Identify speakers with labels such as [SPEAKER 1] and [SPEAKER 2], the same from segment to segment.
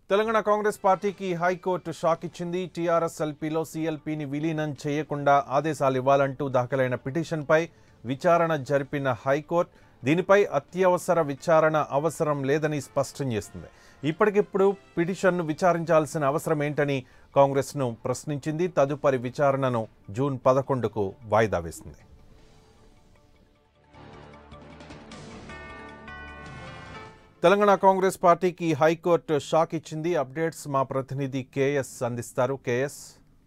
[SPEAKER 1] తెలంగాణ కాంగ్రెస్ పార్టీకి high court shock ఇచ్చింది TRS ఎల్పీలో సీఎల్పీని విలీనం చేయకుండా ఆదేశాలు ఇవ్వాలంటూ దాఖలైన పిటిషన్పై విచారణ జరిపిన హైకోర్టు దీనిపై అత్యవసర విచారణ అవసరం లేదని స్పష్టం చేస్తుంది ఇప్పటికిప్పుడు పిటిషన్ను విచారించాల్సిన అవసరం ఏంటని కాంగ్రెస్ను ప్రశ్నించింది తదుపరి విచారణను జూన్ పదకొండుకు వాయిదా వేసింది తెలంగాణ కాంగ్రెస్ పార్టీకి హైకోర్టు షాక్ ఇచ్చింది అప్డేట్స్ మా ప్రతినిధి కేఎస్ అందిస్తారు కేఎస్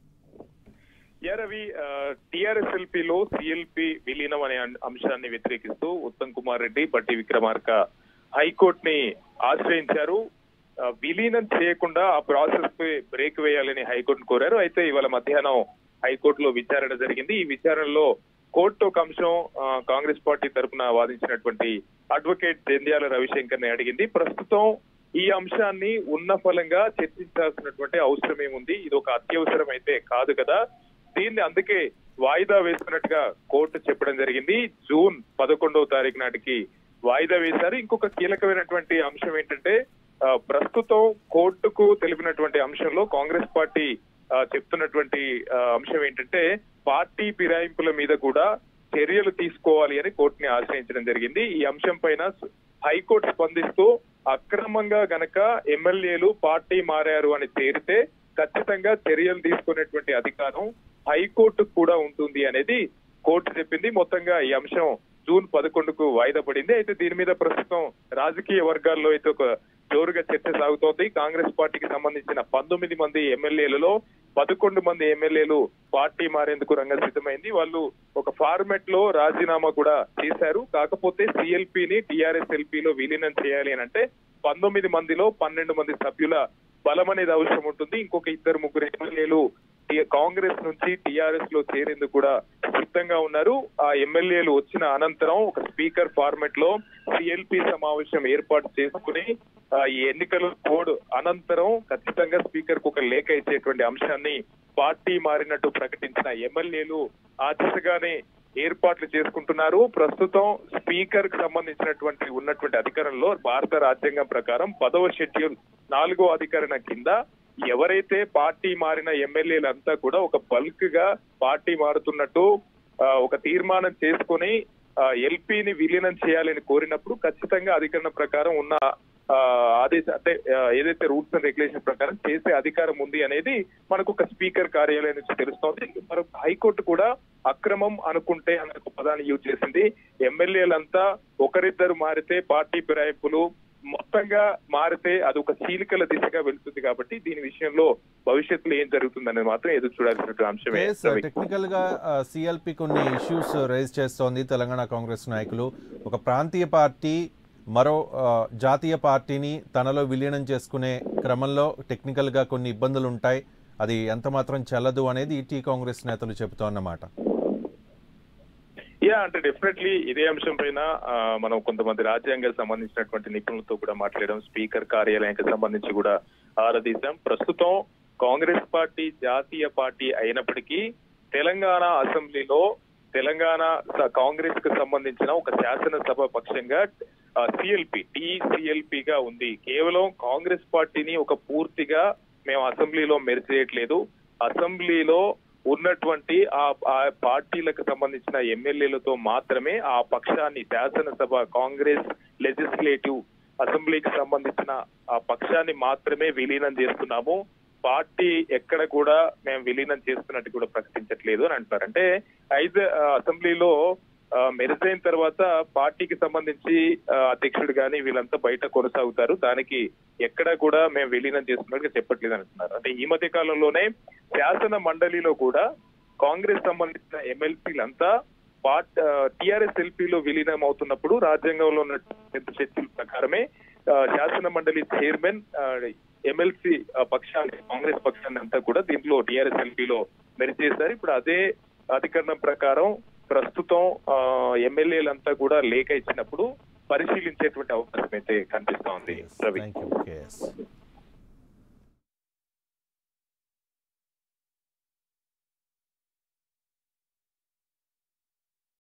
[SPEAKER 2] యా రవి టిఆర్ఎస్ ఎల్పీలో సిఎల్పి విలీనం అనే అం- అంశాన్ని వ్యతిరేకిస్తూ ఉత్తమ్ కుమార్ రెడ్డి బట్టి విక్రమార్క హైకోర్టు ని ఆశ్రయించారు ఆ, విలీనం చేయకుండా ఆ ప్రాసెస్ పై బ్రేక్ వేయాలని హైకోర్టును కోరారు అయితే ఇవాళ మధ్యాహ్నం హైకోర్టులో విచారణ జరిగింది ఈ విచారణలో కోర్టు ఒక అంశం ఆ, కాంగ్రెస్ పార్టీ తరఫున వాదించినటువంటి అడ్వకేట్ జంధ్యాల రవిశంకర్ ని అడిగింది ప్రస్తుతం ఈ అంశాన్ని ఉన్న ఫలంగా చర్చించాల్సినటువంటి అవసరం ఏముంది ఇది ఒక అత్యవసరం అయితే కాదు కదా దీన్ని అందుకే వాయిదా వేస్తున్నట్టుగా కోర్టు చెప్పడం జరిగింది జూన్ పదకొండవ తారీఖు నాటికి వాయిదా వేశారు ఇంకొక కీలకమైనటువంటి అంశం ఏంటంటే ఆ, ప్రస్తుతం కోర్టుకు తెలిపినటువంటి అంశంలో కాంగ్రెస్ పార్టీ ఆ, చెప్తున్నటువంటి ఆ, అంశం ఏంటంటే పార్టీ ఫిరాయింపుల మీద కూడా చర్యలు తీసుకోవాలి అని కోర్టుని ఆశ్రయించడం జరిగింది ఈ అంశం పైన హైకోర్టు స్పందిస్తూ అక్రమంగా గనక ఎమ్మెల్యేలు పార్టీ మారారు అని తేరితే ఖచ్చితంగా చర్యలు తీసుకునేటువంటి అధికారం హైకోర్టు కూడా ఉంటుంది అనేది కోర్టు చెప్పింది మొత్తంగా ఈ అంశం జూన్ పదకొండుకు వాయిదా పడింది అయితే దీని మీద ప్రస్తుతం రాజకీయ వర్గాల్లో అయితే ఒక జోరుగా చర్చ సాగుతోంది కాంగ్రెస్ పార్టీకి సంబంధించిన పంతొమ్మిది మంది ఎమ్మెల్యేలలో పదకొండు మంది ఎమ్మెల్యేలు పార్టీ మారేందుకు రంగం సిద్ధమైంది వాళ్ళు ఒక ఫార్మెట్ లో రాజీనామా కూడా చేశారు కాకపోతే సిఎల్పిని టిఆర్ఎస్ ఎల్పీలో విలీనం చేయాలి అని అంటే పంతొమ్మిది మందిలో పన్నెండు మంది సభ్యుల బలం అనేది అవసరం ఉంటుంది ఇంకొక ఇద్దరు ముగ్గురు ఎమ్మెల్యేలు టి- కాంగ్రెస్ నుంచి టిఆర్ఎస్ లో చేరేందుకు కూడా సిద్ధంగా ఉన్నారు ఆ ఎమ్మెల్యేలు వచ్చిన అనంతరం ఒక స్పీకర్ ఫార్మెట్ లో సిఎల్పి సమావేశం ఏర్పాటు చేసుకుని ఆ, ఈ ఎన్నికల కోడ్ అనంతరం ఖచ్చితంగా స్పీకర్ కు ఒక లేఖ ఇచ్చేటువంటి అంశాన్ని పార్టీ మారినట్టు ప్రకటించిన ఎమ్మెల్యేలు ఆ దిశగానే ఏర్పాట్లు చేసుకుంటున్నారు ప్రస్తుతం స్పీకర్ కు సంబంధించినటువంటి ఉన్నటువంటి అధికారంలో భారత రాజ్యాంగం ప్రకారం పదవ షెడ్యూల్ నాలుగో అధికరణ కింద ఎవరైతే పార్టీ మారిన ఎమ్మెల్యేలంతా కూడా ఒక బల్క్ గా పార్టీ మారుతున్నట్టు ఆ, ఒక తీర్మానం చేసుకుని ఎల్పీని విలీనం చేయాలని కోరినప్పుడు ఖచ్చితంగా అధికరణ ప్రకారం ఉన్న ఆ, ఆదేశ అంటే ఆ, ఏదైతే రూల్స్ అండ్ రెగ్యులేషన్ ప్రకారం చేసే అధికారం ఉంది అనేది మనకు ఒక స్పీకర్ కార్యాలయం నుంచి తెలుస్తోంది మరొక హైకోర్టు కూడా అక్రమం అనుకుంటే అనే ఒక పదాన్ని యూజ్ చేసింది ఎమ్మెల్యేలంతా ఒకరిద్దరు మారితే పార్టీ ఫిరాయింపులు మొత్తంగా మారితే అది ఒక చీలికల దిశగా వెళ్తుంది కాబట్టి దీని విషయంలో భవిష్యత్తులో ఏం జరుగుతుందనేది మాత్రం ఎదురు చూడాల్సినటువంటి అంశమే
[SPEAKER 1] కేఎస్
[SPEAKER 2] రవి.
[SPEAKER 1] టెక్నికల్ గా సిఎల్పి కొన్ని ఇష్యూస్ రైజ్ చేస్తోంది తెలంగాణ కాంగ్రెస్ నాయకులు ఒక ప్రాంతీయ పార్టీ మరో ఆ, జాతీయ పార్టీని తనలో విలీనం చేసుకునే క్రమంలో టెక్నికల్ గా కొన్ని ఇబ్బందులు ఉంటాయి అది ఎంత మాత్రం చెల్లదు అనేది టీ కాంగ్రెస్ నేతలు చెబుతోన్నమాట
[SPEAKER 2] యా అంటే డెఫినెట్లీ ఇదే అంశం పైన ఆ, మనం కొంతమంది రాజ్యాంగానికి సంబంధించినటువంటి నిపుణులతో కూడా మాట్లాడడం స్పీకర్ కార్యాలయానికి సంబంధించి కూడా ఆరాధిద్దాం ప్రస్తుతం కాంగ్రెస్ పార్టీ జాతీయ పార్టీ అయినప్పటికీ తెలంగాణ అసెంబ్లీలో తెలంగాణ స- కాంగ్రెస్ కు సంబంధించిన ఒక శాసనసభ పక్షంగా సిఎల్పి టిసిఎల్పి గా ఉంది కేవలం కాంగ్రెస్ పార్టీని ఒక పూర్తిగా మేము అసెంబ్లీలో మెరిచేయట్లేదు అసెంబ్లీలో ఉన్నటువంటి ఆ ఆ పార్టీలకు సంబంధించిన ఎమ్మెల్యేలతో మాత్రమే ఆ పక్షాన్ని శాసనసభ కాంగ్రెస్ లెజిస్లేటివ్ అసెంబ్లీకి సంబంధించిన ఆ పక్షాన్ని మాత్రమే విలీనం చేస్తున్నాము పార్టీ ఎక్కడ కూడా మేము విలీనం చేస్తున్నట్టు కూడా ప్రకటించట్లేదు అని అంటున్నారు అంటే ఐదు ఆ, అసెంబ్లీలో ఆ, మెరిసైన తర్వాత పార్టీకి సంబంధించి ఆ, అధ్యక్షుడు గాని వీళ్ళంతా బయట కొనసాగుతారు దానికి ఎక్కడ కూడా మేము విలీనం చేస్తున్నట్టుగా చెప్పట్లేదు అంటున్నారు అంటే ఈ మధ్య కాలంలోనే శాసన మండలిలో కూడా కాంగ్రెస్ సంబంధించిన ఎమ్మెల్సీలంతా పార్ట్ టిఆర్ఎస్ ఎల్పీలో విలీనం అవుతున్నప్పుడు రాజ్యాంగంలో ఉన్న షెడ్యూల్ ప్రకారమే ఆ, శాసన మండలి చైర్మన్ ఎమ్మెల్సీ పక్షాన్ని కాంగ్రెస్ పక్షాన్ని అంతా కూడా దీంట్లో టిఆర్ఎస్ ఎల్పీలో మెరిచేశారు ఇప్పుడు అదే అధికరణం ప్రకారం ప్రస్తుతం ఆ, ఎమ్మెల్యేలంతా కూడా లేఖ ఇచ్చినప్పుడు పరిశీలించేటువంటి అవకాశం అయితే కనిపిస్తా ఉంది రవి
[SPEAKER 1] థ్యాంక్ యూ కేఎస్